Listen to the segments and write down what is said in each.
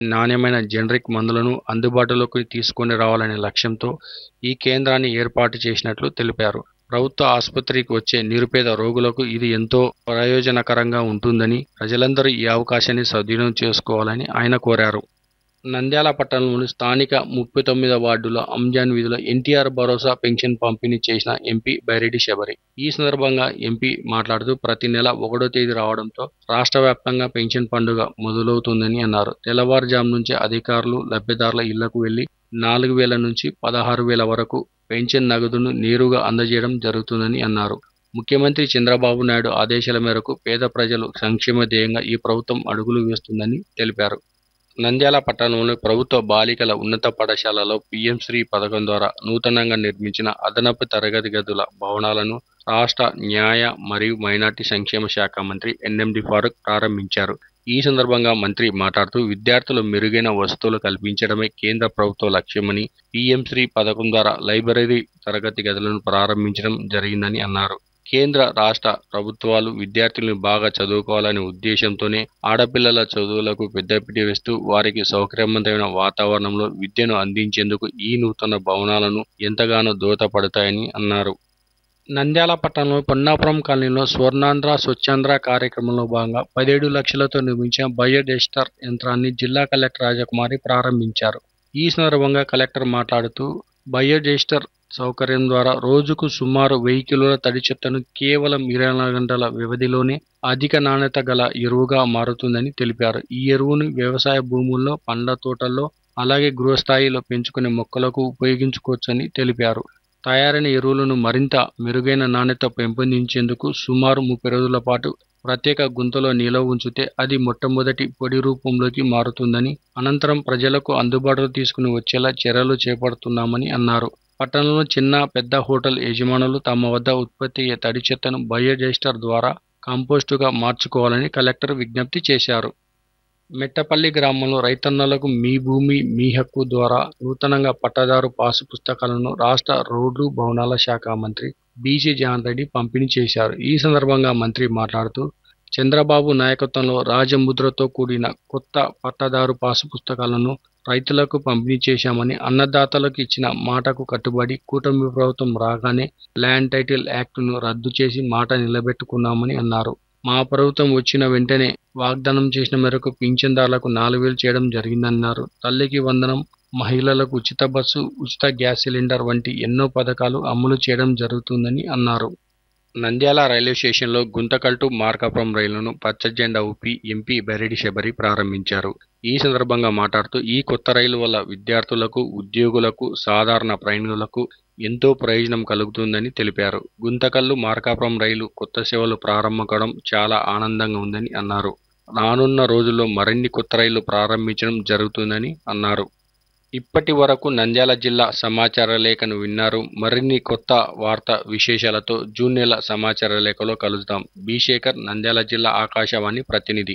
నాణ్యమైన జనరిక్ మందులను అందుబాటులోకి తీసుకొని రావాలనే లక్ష్యంతో ఈ కేంద్రాన్ని ఏర్పాటు చేసినట్లు తెలిపారు ప్రభుత్వ ఆసుపత్రికి వచ్చే నిరుపేద రోగులకు ఇది ఎంతో ప్రయోజనకరంగా ఉంటుందని ప్రజలందరూ ఈ అవకాశాన్ని సద్వినియోగం చేసుకోవాలని ఆయన కోరారు నంద్యాల పట్టణంలోని స్థానిక ముప్పై తొమ్మిదవ వార్డులో అంజాన్ వీధిలో ఎన్టీఆర్ భరోసా పెన్షన్ పంపిణీ చేసిన ఎంపీ బైరెడ్డి శబరి ఈ సందర్భంగా ఎంపీ మాట్లాడుతూ ప్రతి నెల ఒకటో తేదీ రావడంతో రాష్ట్ర వ్యాప్తంగా పెన్షన్ పండుగ మొదలవుతుందని అన్నారు తెల్లవారుజాము నుంచి అధికారులు లబ్ధిదారుల ఇళ్లకు వెళ్లి నాలుగు వేల నుంచి పదహారు వేల వరకు పెన్షన్ నగదును నేరుగా అందజేయడం జరుగుతుందని అన్నారు ముఖ్యమంత్రి చంద్రబాబు నాయుడు ఆదేశాల మేరకు పేద ప్రజలు సంక్షేమ ధ్యేయంగా ఈ ప్రభుత్వం అడుగులు వేస్తుందని తెలిపారు నంద్యాల పట్టణంలోని ప్రభుత్వ బాలికల ఉన్నత పాఠశాలలో పీఎం శ్రీ పథకం ద్వారా నూతనంగా నిర్మించిన అదనపు తరగతి గదుల భవనాలను రాష్ట్ర న్యాయ మరియు మైనార్టీ సంక్షేమ శాఖ మంత్రి ఎన్ఎండి ఫారూక్ ప్రారంభించారు ఈ సందర్భంగా మంత్రి మాట్లాడుతూ విద్యార్థులు మెరుగైన వసతులు కల్పించడమే కేంద్ర ప్రభుత్వ లక్ష్యమని పీఎం శ్రీ పథకం ద్వారా లైబ్రరీ తరగతి గదులను ప్రారంభించడం జరిగిందని అన్నారు కేంద్ర రాష్ట్ర ప్రభుత్వాలు విద్యార్థులను బాగా చదువుకోవాలనే ఉద్దేశంతోనే ఆడపిల్లల చదువులకు పెద్దపీట వేస్తూ వారికి సౌకర్యవంతమైన వాతావరణంలో విద్యను అందించేందుకు ఈ నూతన భవనాలను ఎంతగానో దోహదపడతాయని అన్నారు నంద్యాల పట్టణంలో పొన్నాపురం కాలనీలో స్వర్ణాంధ్ర స్వచ్ఛాంధ్ర కార్యక్రమంలో భాగంగా పదిహేడు లక్షలతో నిర్మించిన బయోడెస్టర్ యంత్రాన్ని జిల్లా కలెక్టర్ రాజకుమారి ప్రారంభించారు ఈ సందర్భంగా కలెక్టర్ మాట్లాడుతూ బయోడెస్టర్ సౌకర్యం ద్వారా రోజుకు సుమారు వెయ్యి కిలోల తడి చెత్తను కేవలం ఇరవై నాలుగు గంటల వ్యవధిలోనే అధిక నాణ్యత గల ఎరువుగా మారుతుందని తెలిపారు ఈ ఎరువును వ్యవసాయ భూముల్లో పండ్ల తోటల్లో అలాగే గృహస్థాయిలో పెంచుకునే మొక్కలకు ఉపయోగించుకోవచ్చని తెలిపారు తయారైన ఎరువులను మరింత మెరుగైన నాణ్యత పెంపొందించేందుకు సుమారు ముప్పై రోజుల పాటు ప్రత్యేక గుంతలో నిలవ ఉంచితే అది మొట్టమొదటి పొడి రూపంలోకి మారుతుందని అనంతరం ప్రజలకు అందుబాటులో తీసుకుని వచ్చేలా చర్యలు చేపడుతున్నామని అన్నారు పట్టణంలో చిన్న పెద్ద హోటల్ యజమానులు తమ వద్ద ఉత్పత్తి అయ్యే తడి చెత్తను బయోడైస్టర్ ద్వారా కంపోస్టుగా మార్చుకోవాలని కలెక్టర్ విజ్ఞప్తి చేశారు మెట్టపల్లి గ్రామంలో రైతన్నలకు మీ భూమి మీ హక్కు ద్వారా నూతనంగా పట్టదారు పాసు పుస్తకాలను రాష్ట్ర రోడ్లు భవనాల శాఖ మంత్రి బీసీ జాన్ రెడ్డి పంపిణీ చేశారు ఈ సందర్భంగా మంత్రి మాట్లాడుతూ చంద్రబాబు నాయకత్వంలో రాజముద్రతో కూడిన కొత్త పట్టదారు పాసు పుస్తకాలను రైతులకు పంపిణీ చేశామని అన్నదాతలకు ఇచ్చిన మాటకు కట్టుబడి కూటమి ప్రభుత్వం రాగానే ల్యాండ్ టైటిల్ యాక్టును రద్దు చేసి మాట నిలబెట్టుకున్నామని అన్నారు మా ప్రభుత్వం వచ్చిన వెంటనే వాగ్దానం చేసిన మేరకు పింఛన్దారులకు నాలుగు వేలు చేయడం జరిగిందన్నారు తల్లికి వందనం మహిళలకు ఉచిత బస్సు ఉచిత గ్యాస్ సిలిండర్ వంటి ఎన్నో పథకాలు అమలు చేయడం జరుగుతుందని అన్నారు నంద్యాల రైల్వే స్టేషన్లో గుంతకల్ టు మార్కాపురం రైలును పచ్చ జెండా ఊపి ఎంపీ బెరెడి శబరి ప్రారంభించారు ఈ సందర్భంగా మాట్లాడుతూ ఈ కొత్త రైలు వల్ల విద్యార్థులకు ఉద్యోగులకు సాధారణ ప్రయాణికులకు ఎంతో ప్రయోజనం కలుగుతుందని తెలిపారు గుంతకల్లు మార్కాపురం రైలు కొత్త సేవలు ప్రారంభం కావడం చాలా ఆనందంగా ఉందని అన్నారు రానున్న రోజుల్లో మరిన్ని కొత్త రైళ్లు ప్రారంభించడం జరుగుతుందని అన్నారు ఇప్పటి వరకు నంద్యాల జిల్లా సమాచార లేఖను విన్నారు మరిన్ని కొత్త వార్త విశేషాలతో జూన్ నెల సమాచార లేఖలో కలుద్దాం బి శేఖర్ నంద్యాల జిల్లా ఆకాశవాణి ప్రతినిధి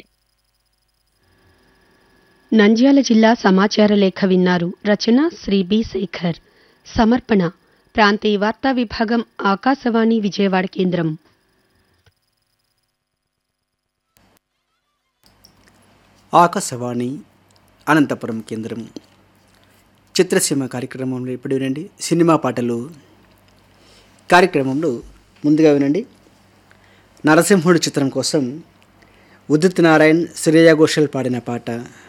నంద్యాల జిల్లా సమాచార లేఖ విన్నారు రచన శ్రీ బి శేఖర్ సమర్పణ ప్రాంతీయ వార్తా విభాగం ఆకాశవాణి విజయవాడ కేంద్రం ఆకాశవాణి అనంతపురం కేంద్రం చిత్రసీమ కార్యక్రమంలో ఇప్పుడు వినండి సినిమా పాటలు కార్యక్రమంలో ముందుగా వినండి నరసింహుడు చిత్రం కోసం ఉదిత్ నారాయణ్ శ్రేయా ఘోషల్ పాడిన పాట